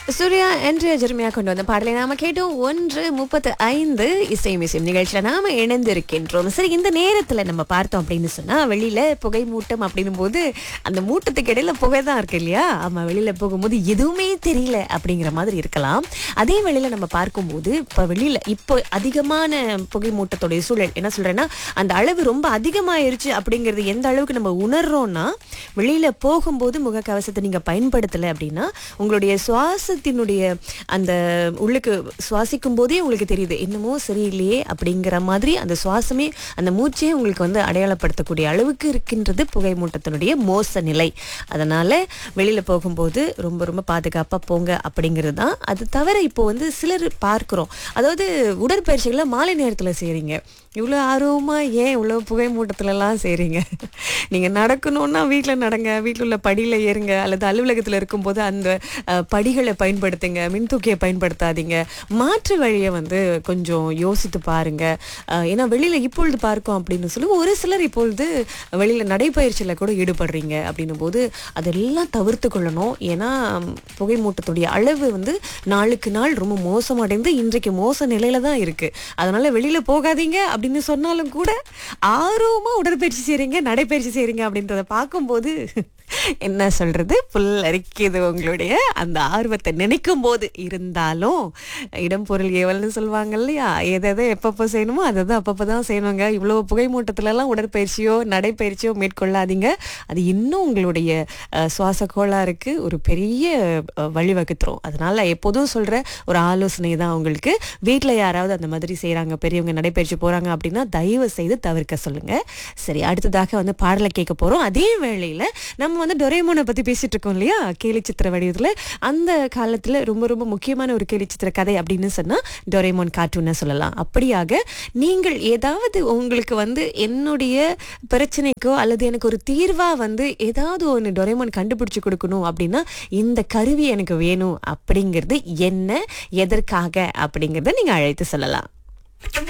சூர்யா என்று ஜெர்மியா கொண்டு வந்த பாடலை நாம கேட்டோம் ஒன்று முப்பத்து ஐந்து இசை மிசையும் நிகழ்ச்சியில நாம இணைந்திருக்கின்றோம் சரி இந்த நேரத்துல நம்ம பார்த்தோம் அப்படின்னு சொன்னா வெளியில புகை மூட்டம் அப்படின்னும் போது அந்த மூட்டத்துக்கு இடையில புகை தான் இருக்கு இல்லையா ஆமா வெளியில போகும்போது எதுவுமே தெரியல அப்படிங்கிற மாதிரி இருக்கலாம் அதே வேளையில நம்ம பார்க்கும்போது இப்ப வெளியில இப்போ அதிகமான புகை மூட்டத்துடைய சூழல் என்ன சொல்றேன்னா அந்த அளவு ரொம்ப அதிகமாயிருச்சு அப்படிங்கிறது எந்த அளவுக்கு நம்ம உணர்றோம்னா வெளியில போகும்போது முகக்கவசத்தை நீங்க பயன்படுத்தலை அப்படின்னா உங்களுடைய சுவாசத்தினுடைய அந்த உள்ளுக்கு சுவாசிக்கும் போதே உங்களுக்கு தெரியுது என்னமோ சரியில்லையே அப்படிங்கிற மாதிரி அந்த சுவாசமே அந்த மூச்சே உங்களுக்கு வந்து அடையாளப்படுத்தக்கூடிய அளவுக்கு இருக்கின்றது புகை மூட்டத்தினுடைய மோச நிலை அதனால வெளியில போகும்போது ரொம்ப ரொம்ப பாதுகாப்பா போங்க அப்படிங்கிறது தான் அது தவிர இப்போ வந்து சிலர் பார்க்கிறோம் அதாவது உடற்பயிற்சிகளை மாலை நேரத்துல செய்றீங்க இவ்வளோ ஆர்வமா ஏன் இவ்வளோ புகை மூட்டத்துலலாம் செய்றீங்க நீங்க நடக்கணும்னா வீட்டில் நடங்க வீட்டில் உள்ள படியில ஏறுங்க அல்லது அலுவலகத்தில் இருக்கும்போது அந்த அஹ், படிகளை பயன்படுத்துங்க மின்தூக்கியை பயன்படுத்தாதீங்க மாற்று வழியை வந்து கொஞ்சம் யோசித்து பாருங்க அஹ், ஏன்னா வெளியில இப்பொழுது பார்க்கோம் அப்படின்னு சொல்லி ஒரு சிலர் இப்பொழுது வெளியில நடைப்பயிற்சியில கூட ஈடுபடுறீங்க அப்படின்னும் போது அதெல்லாம் தவிர்த்து கொள்ளணும் ஏன்னா ம், புகை மூட்டத்துடைய அளவு வந்து நாளுக்கு நாள் ரொம்ப மோசமடைந்து இன்றைக்கு மோச நிலையில தான் இருக்கு அதனால வெளியில போகாதீங்க அப்படின்னு சொன்னாலும் கூட ஆர்வமா உடற்பயிற்சி செய்றீங்க நடைப்பயிற்சி செய்றீங்க அப்படின்றத பார்க்கும்போது என்ன சொல்றது புல் அரிக்குது உங்களுடைய அந்த ஆர்வத்தை நினைக்கும் போது இருந்தாலும் இடம் பொருள் ஏவல்னு சொல்லுவாங்க இல்லையா எதை எதை எப்பப்போ செய்யணுமோ அதை தான் அப்பப்போ தான் செய்யணுங்க இவ்வளோ புகை மூட்டத்துலலாம் உடற்பயிற்சியோ நடைப்பயிற்சியோ மேற்கொள்ளாதீங்க அது இன்னும் உங்களுடைய அஹ், சுவாச கோளாறுக்கு ஒரு பெரிய அஹ், வழிவகுத்துரும் அதனால எப்போதும் சொல்ற ஒரு ஆலோசனை தான் உங்களுக்கு வீட்டில் யாராவது அந்த மாதிரி செய்றாங்க பெரியவங்க நடைப்பயிற்சி போறாங்க அப்படின்னா தயவு செய்து தவிர்க்க சொல்லுங்க சரி அடுத்ததாக வந்து பாடலை கேட்க போறோம் அதே வேளையில நம்ம வந்து டொரேமோனை பத்தி பேசிட்டு இருக்கோம் இல்லையா கேலி சித்திர வடிவத்துல அந்த காலத்துல ரொம்ப ரொம்ப முக்கியமான ஒரு கேலி சித்திர கதை அப்படின்னு சொன்னா டொரேமோன் கார்ட்டூன்னு சொல்லலாம் அப்படியாக நீங்கள் ஏதாவது உங்களுக்கு வந்து என்னுடைய பிரச்சனைக்கோ அல்லது எனக்கு ஒரு தீர்வா வந்து ஏதாவது ஒன்று டொரேமோன் கண்டுபிடிச்சு கொடுக்கணும் அப்படின்னா இந்த கருவி எனக்கு வேணும் அப்படிங்கிறது என்ன எதற்காக அப்படிங்கிறத நீங்க அழைத்து சொல்லலாம்